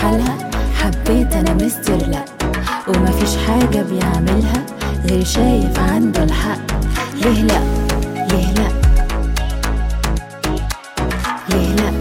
حالها حبيت انا مستر لا ومفيش حاجة بيعملها غير شايف عنده الحق ليه لا ليه لا ليه لا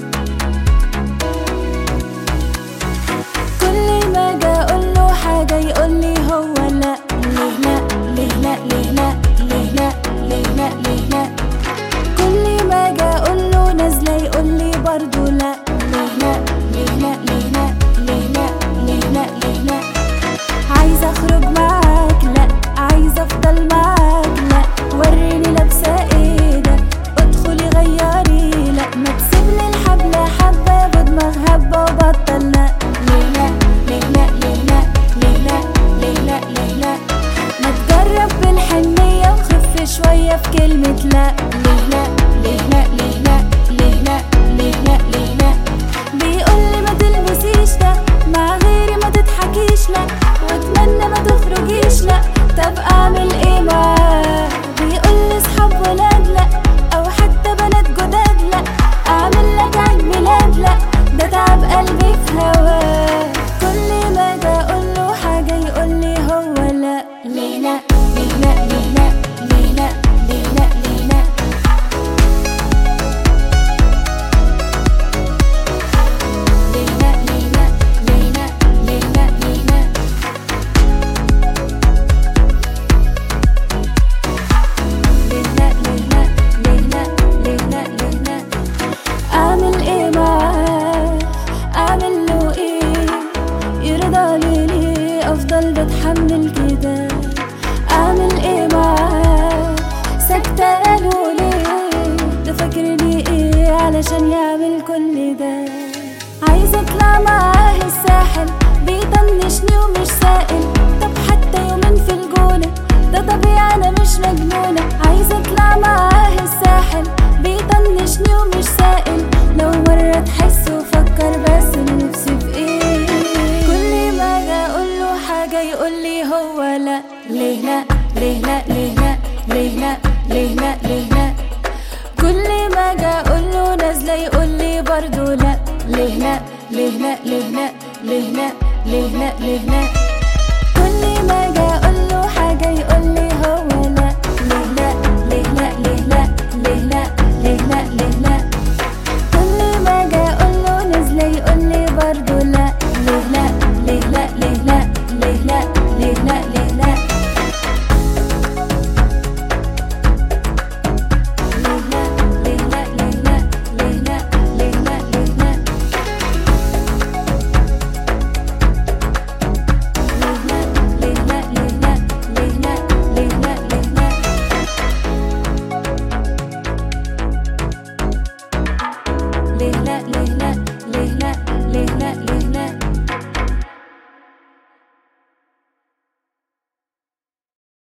كل ما اجي اقول له حاجة يقول لي هو لا ليه لا ليه لا ليه لا ليه لا ليه لا ليه لا كل ما اجي اقول له نازلة يقول لي برضو لا ليه لا ليه لا ليه لا ليه لا ليه لا ليه لا عايزة اخرج معاك لا عايزة افضل معاك لا وريني لابسة ايه ده ادخلي غيري لا ما تسيبلي الحبل حبة بدماغ هبة وبطل لا ليه لا ليه لا ليه لا ليه لا ليه لا ليه لا ما تجرب بالحنية وخف شوية في كلمة لا ليه لا ليه لا ليه لا ليه لا ليه لا ليه لا بيقولي ما تلبسيش ده مع غيري ما تضحكيش لا واتمنى ما تخرجيش لا طب اعمل ايه معاه بيقولي اصحاب ولاد لا او حتى بنات جداد لا اعمل لك عيد ميلاد لا ده تعب قلبي في هواه كل ما اجي اقول له حاجه يقول لي هو لا ليه لا ليه لا ليه لا ليه لا ليه لا ليه لا ليه لا ليه لا ليه لا ليه لا ليه لا ليه لا ليه لا ليه لا ليه لا ليه لا اعمل ايه معاه اعمل له ايه يرضى لي ليه افضل بتحمل كده اعمل ايه معاه ساكتة قالوا ليه ده فاكرني ايه علشان يعمل كل ده عايزة اطلع معاه الساحل بيطنشني ومش سائل طب حتى يومين في الجونة ده طبيعي انا مش مجنونة عايزة اطلع معاه الساحل بيطنشني ومش سائل لو مرة تحس وفكر بس انا نفسي في ايه كل ما اجي اقول له حاجة يقول لي هو لا ليه لا ليه لا ليه لا ليه لا ليه لا ليه لا كل ما اجي اقول له نازلة يقول لي برضو لا ليه لا ليه لا ليه لا ليه لا ليه لا ليه لا كل ما اجي